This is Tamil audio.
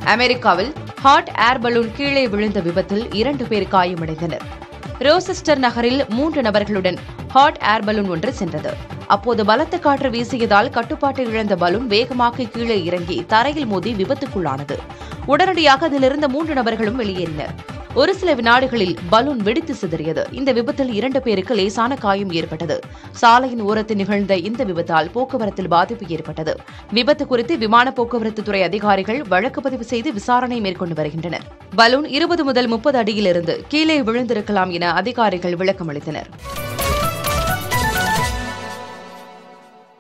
அமெரிக்காவில் ஹாட் ஏர் பலூன் கீழே விழுந்த விபத்தில் இரண்டு பேர் காயமடைந்தனர் ரோசெஸ்டர் நகரில் மூன்று நபர்களுடன் ஹாட் ஏர் பலூன் ஒன்று சென்றது அப்போது பலத்த காற்று வீசியதால் கட்டுப்பாட்டை இழந்த பலூன் வேகமாக கீழே இறங்கி தரையில் மோதி விபத்துக்குள்ளானது உடனடியாக அதிலிருந்த மூன்று நபர்களும் வெளியேறினர் ஒரு சில வினாடிகளில் பலூன் வெடித்து சிதறியது இந்த விபத்தில் இரண்டு பேருக்கு லேசான காயம் ஏற்பட்டது சாலையின் ஓரத்தில் நிகழ்ந்த இந்த விபத்தால் போக்குவரத்தில் பாதிப்பு ஏற்பட்டது விபத்து குறித்து விமான போக்குவரத்து துறை அதிகாரிகள் வழக்கு பதிவு செய்து விசாரணை மேற்கொண்டு வருகின்றனர் பலூன் இருபது முதல் முப்பது அடியிலிருந்து கீழே விழுந்திருக்கலாம் என அதிகாரிகள் விளக்கமளித்தனர்